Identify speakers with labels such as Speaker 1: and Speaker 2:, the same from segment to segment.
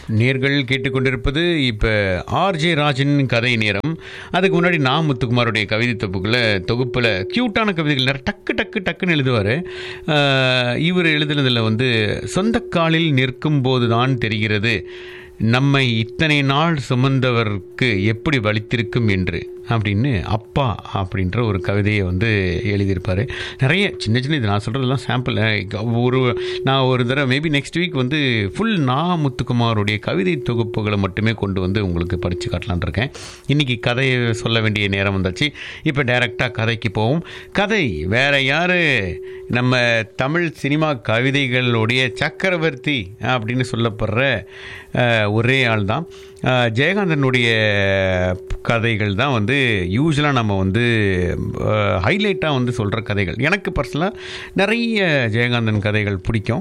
Speaker 1: நேர்கள் கேட்டுக்கொண்டிருப்பது இப்போ ஆர்ஜே ராஜன் கதை நேரம் அதுக்கு முன்னாடி நான் முத்துக்குமாருடைய கவிதை தொகுப்புகளை தொகுப்பில் க்யூட்டான கவிதைகள் நிறைய டக்கு டக்கு டக்குன்னு எழுதுவார் இவர் எழுதுனதில் வந்து சொந்த காலில் நிற்கும் போது தான் தெரிகிறது நம்மை இத்தனை நாள் சுமந்தவருக்கு எப்படி வலித்திருக்கும் என்று அப்படின்னு அப்பா அப்படின்ற ஒரு கவிதையை வந்து எழுதியிருப்பார் நிறைய சின்ன சின்ன இது நான் சொல்கிறதெல்லாம் சாம்பிள் ஒரு நான் ஒரு தடவை மேபி நெக்ஸ்ட் வீக் வந்து ஃபுல் நா முத்துக்குமாருடைய கவிதை தொகுப்புகளை மட்டுமே கொண்டு வந்து உங்களுக்கு படித்து காட்டலான் இருக்கேன் இன்றைக்கி கதையை சொல்ல வேண்டிய நேரம் வந்தாச்சு இப்போ டைரெக்டாக கதைக்கு போவோம் கதை வேற யார் நம்ம தமிழ் சினிமா கவிதைகளுடைய சக்கரவர்த்தி அப்படின்னு சொல்லப்படுற அஹ், ஒரே ஆள் தான் அஹ், ஜெயகாந்தனுடைய கதைகள் தான் வந்து யூஸ்வலாக நம்ம வந்து ஹைலைட்டாக வந்து சொல்கிற கதைகள் எனக்கு பர்சனலாக நிறைய ஜெயகாந்தன் கதைகள் பிடிக்கும்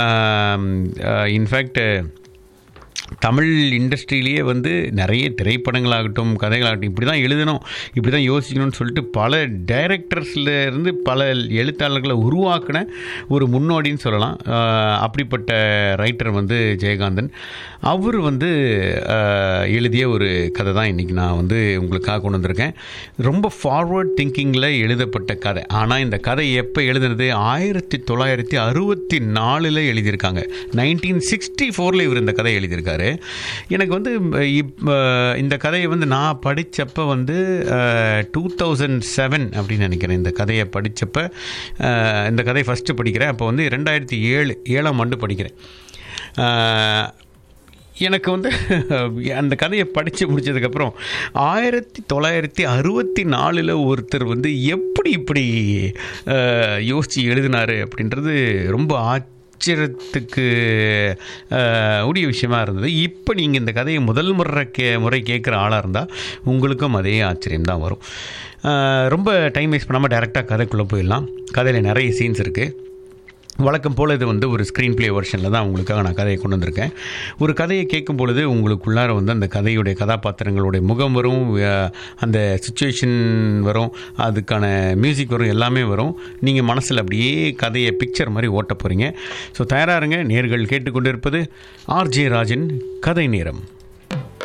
Speaker 1: இன்ஃபேக்ட் தமிழ் இண்டஸ்ட்ரியிலேயே வந்து நிறைய திரைப்படங்களாகட்டும் கதைகளாகட்டும் இப்படி தான் எழுதணும் இப்படி தான் யோசிக்கணும்னு சொல்லிட்டு பல டைரக்டர்ஸில் இருந்து பல எழுத்தாளர்களை உருவாக்கின ஒரு முன்னோடின்னு சொல்லலாம் ஆஹ் அப்படிப்பட்ட ரைட்டர் வந்து ஜெயகாந்தன் அவர் வந்து ஆஹ் எழுதிய ஒரு கதை தான் இன்றைக்கி நான் வந்து உங்களுக்காக கொண்டு வந்திருக்கேன் ரொம்ப ஃபார்வர்ட் திங்கிங்கில் எழுதப்பட்ட கதை ஆனால் இந்த கதை எப்போ எழுதுனது ஆயிரத்தி தொள்ளாயிரத்தி அறுபத்தி நாலில் எழுதியிருக்காங்க நைன்டீன் சிக்ஸ்டி ஃபோரில் இவர் இந்த கதை எழுதியிருக்காரு எனக்கு வந்து இப் இந்த கதையை வந்து நான் படித்தப்போ வந்து டூ தௌசண்ட் செவன் அப்படின்னு நினைக்கிறேன் இந்த கதையை படித்தப்ப இந்த கதையை ஃபஸ்ட்டு படிக்கிறேன் அப்போ வந்து ரெண்டாயிரத்தி ஏழு ஏழாம் ஆண்டு படிக்கிறேன் அஹ், எனக்கு வந்து அந்த கதையை படித்து முடிச்சதுக்கப்புறம் ஆயிரத்தி தொள்ளாயிரத்தி அறுபத்தி நாலில் ஒருத்தர் வந்து எப்படி இப்படி அஹ், யோசித்து எழுதினார் அப்படின்றது ரொம்ப ஆச்சரியத்துக்கு அஹ், உரிய விஷயமா இருந்தது இப்போ நீங்கள் இந்த கதையை முதல் முறை கே முறை கேட்குற ஆளாக இருந்தால் உங்களுக்கும் அதே ஆச்சரியம் தான் வரும் அஹ், ரொம்ப டைம் வேஸ்ட் பண்ணாமல் டேரெக்டாக கதைக்குள்ளே போயிடலாம் கதையில் நிறைய சீன்ஸ் இருக்குது வழக்கம் போல் இது வந்து ஒரு ஸ்க்ரீன் ப்ளே வெர்ஷனில் தான் உங்களுக்காக நான் கதையை கொண்டு வந்திருக்கேன் ஒரு கதையை கேட்கும் பொழுது உங்களுக்குள்ளார வந்து அந்த கதையுடைய கதாபாத்திரங்களுடைய முகம் வரும் அஹ், அந்த சுச்சுவேஷன் வரும் அதுக்கான மியூசிக் வரும் எல்லாமே வரும் நீங்கள் மனசில் அப்படியே கதையை பிக்சர் மாதிரி ஓட்ட போகிறீங்க ஸோ தயாராக இருங்க நேர்கள் கேட்டுக்கொண்டிருப்பது ஆர்ஜே ராஜன் கதை நேரம்